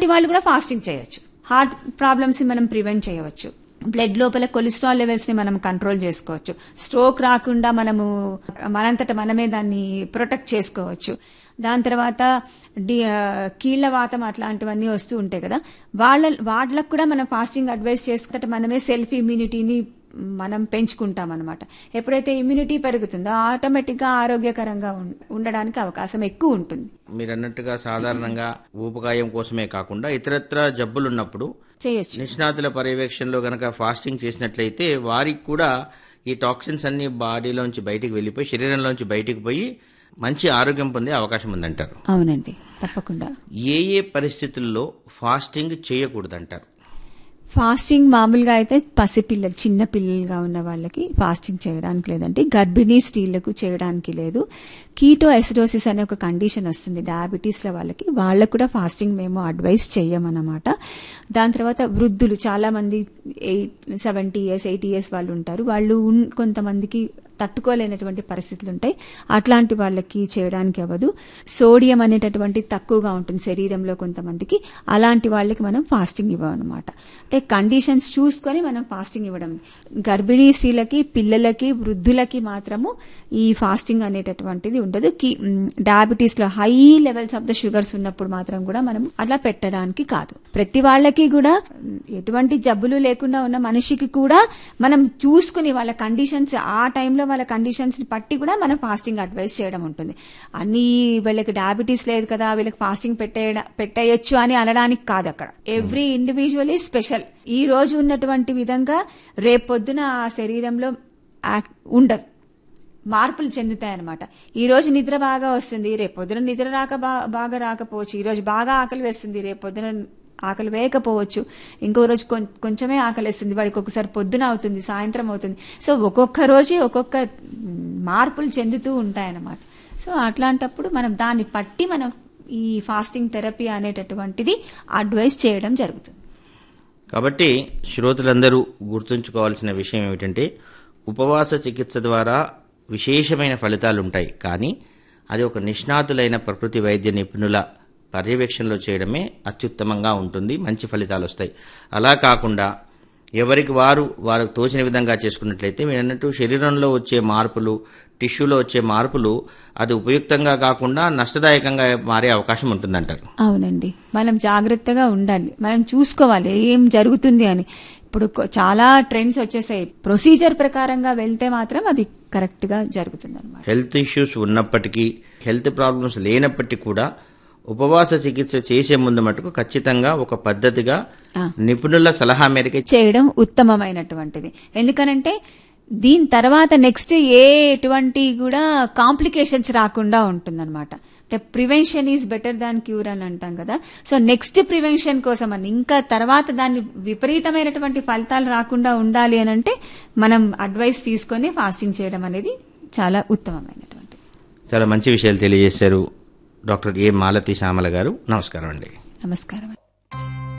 అలాంటి వాళ్ళు కూడా ఫాస్టింగ్ చేయొచ్చు హార్ట్ ప్రాబ్లమ్స్ ని మనం ప్రివెంట్ చేయవచ్చు బ్లడ్ లోపల కొలెస్ట్రాల్ లెవెల్స్ ని మనం కంట్రోల్ చేసుకోవచ్చు స్ట్రోక్ రాకుండా మనము మనంతట మనమే దాన్ని ప్రొటెక్ట్ చేసుకోవచ్చు దాని తర్వాత డి కీళ్ల వాతం అట్లాంటివన్నీ వస్తూ ఉంటాయి కదా వాళ్ళ వాళ్ళకు కూడా మనం ఫాస్టింగ్ అడ్వైస్ చేసుకుంటే మనమే సెల్ఫ్ ఇమ్యూనిటీని మనం పెంచుకుంటాం అనమాట ఎప్పుడైతే ఇమ్యూనిటీ పెరుగుతుందో ఆటోమేటిక్ గా ఆరోగ్యకరంగా ఉం- ఉండడానికి అవకాశం ఎక్కువ ఉంటుంది మీరు అన్నట్టుగా సాధారణంగా ఊపకాయం కోసమే కాకుండా ఇతరత్ర జబ్బులు ఉన్నప్పుడు చేయొచ్చు నిష్ణాతుల పర్యవేక్షణలో గనక ఫాస్టింగ్ చేసినట్లయితే వారికి కూడా ఈ టాక్సిన్స్ అన్ని బాడీలోంచి బయటికి వెళ్ళిపోయి శరీరంలోంచి బయటికి పోయి మంచి ఆరోగ్యం పొందే అవకాశం ఉందంటారు అవునండి తప్పకుండా ఏ ఏ పరిస్థితుల్లో ఫాస్టింగ్ చేయకూడదంటారు ఫాస్టింగ్ మామూలుగా అయితే పసిపిల్లలు చిన్న పిల్లలుగా ఉన్న వాళ్ళకి ఫాస్టింగ్ చేయడానికి లేదండి గర్భిణీ స్త్రీలకు చేయడానికి లేదు కీటో ఎసిడోసిస్ అనే ఒక కండిషన్ వస్తుంది డయాబెటీస్ల వాళ్ళకి వాళ్ళకు కూడా ఫాస్టింగ్ మేము అడ్వైస్ చెయ్యమన్నమాట దాని తర్వాత వృద్ధులు చాలా మంది eight seventy years eighty years వాళ్ళు ఉంటారు వాళ్ళు ఉన్- కొంతమందికి తట్టుకోలేనటువంటి పరిస్థితులు ఉంటాయి అట్లాంటి వాళ్ళకి చేయడానికి అవ్వదు సోడియం అనేటటువంటి తక్కువగా ఉంటుంది శరీరంలో కొంతమందికి అలాంటి వాళ్ళకి మనం ఫాస్టింగ్ ఇవ్వమన్నమాట అంటే కండిషన్స్ చూసుకొని మనం ఫాస్టింగ్ ఇవ్వడం గర్భిణీ స్త్రీలకి పిల్లలకి వృద్ధులకి మాత్రము ఈ ఫాస్టింగ్ అనేటటువంటిది ఉండదు డయాబెటీస్ లో high levels of the sugars ఉన్నప్పుడు మాత్రం కూడా మనం అట్లా పెట్టడానికి కాదు ప్రతి వాళ్ళకి కూడా మ్, ఎటువంటి జబ్బులు లేకుండా ఉన్న మనిషికి కూడా మనం చూసుకుని వాళ్ళ కండిషన్స్ ఆ టైంలో వాళ్ళ కండిషన్స్ ని బట్టి కూడా మనం ఫాస్టింగ్ అడ్వైస్ చేయడం ఉంటుంది అన్ని వీళ్ళకి డయాబెటీస్ లేదు కదా వీళ్ళకి ఫాస్టింగ్ పెట్టే పెట్టేయచ్చు అని అనడానికి కాదు అక్కడ ఎవ్రీ ఇండివిజువల్ ఈ స్పెషల్ ఈ రోజు ఉన్నటువంటి విధంగా రేపొద్దున ఆ శరీరంలో యాక్ట్ ఉండదు మార్పులు చెందుతాయన్నమాట ఈ రోజు నిద్ర బాగా వస్తుంది రేపు పొద్దున నిద్ర రాక బా- బాగా రాకపోవచ్చు ఈ రోజు బాగా ఆకలి వేస్తుంది రేపు పొద్దున ఆకలి వేయకపోవచ్చు ఇంకో రోజు కొం- కొంచెమే ఆకలి వేస్తుంది వాడికి ఒకసారి పొద్దున అవుతుంది సాయంత్రం అవుతుంది సో ఒక్కొక్క రోజే ఒక్కొక్క మ్, మార్పులు చెందుతూ ఉంటాయన్నమాట సో అట్లాంటప్పుడు మనం దాన్ని పట్టి మనం ఈ ఫాస్టింగ్ థెరపీ అనేటటువంటిది అడ్వైస్ చేయడం జరుగుతుంది కాబట్టి శ్రోతలందరూ గుర్తుంచుకోవాల్సిన విషయం ఏమిటంటే ఉపవాస చికిత్స ద్వారా విశేషమైన ఫలితాలు ఉంటాయి కానీ అది ఒక నిష్ణాతులైన ప్రకృతి వైద్య నిపుణుల పర్యవేక్షణలో చేయడమే అత్యుత్తమంగా ఉంటుంది మంచి ఫలితాలు వస్తాయి అలా కాకుండా ఎవరికి వారు వారికి తోచిన విధంగా చేసుకున్నట్లయితే మీరు అన్నట్టు శరీరంలో వచ్చే మార్పులు టిష్యూలో వచ్చే మార్పులు అది ఉపయుక్తంగా కాకుండా నష్టదాయకంగా మారే అవకాశం ఉంటుందంటారు అవునండి మనం జాగ్రత్తగా ఉండాలి మనం చూసుకోవాలి ఏం జరుగుతుంది అని ఇప్పుడు కొ- చాలా ట్రెండ్స్ వచ్చేసాయి ప్రొసీజర్ ప్రకారంగా వెళ్తే మాత్రం అది కరెక్ట్ గా జరుగుతుంది అనమాట హెల్త్ ఇష్యూస్ ఉన్నప్పటికీ హెల్త్ ప్రాబ్లమ్స్ లేనప్పటికీ కూడా ఉపవాస చికిత్స చేసే ముందు మటుకు ఖచ్చితంగా ఒక పద్ధతిగా ఆ. నిపుణుల సలహా మేరకే చేయడం ఉత్తమమైనటువంటిది ఎందుకనంటే దీని తర్వాత నెక్స్ట్ ఏ ఎటువంటి కూడా కాంప్లికేషన్స్ రాకుండా ఉంటుందన్నమాట అంటే prevention is better than cure అని అంటాం కదా సో నెక్స్ట్ ప్రివెన్షన్ కోసం అని ఇంకా తర్వాత దాన్ని విపరీతమైనటువంటి ఫలితాలు రాకుండా ఉండాలి అని అంటే మనం అడ్వైస్ తీసుకొని ఫాస్టింగ్ చేయడం అనేది చాలా ఉత్తమమైనటువంటిది చాలా మంచి విషయాలు తెలియజేశారు డాక్టర్ ఏ మాలతి శ్యామల గారు నమస్కారం అండి నమస్కారం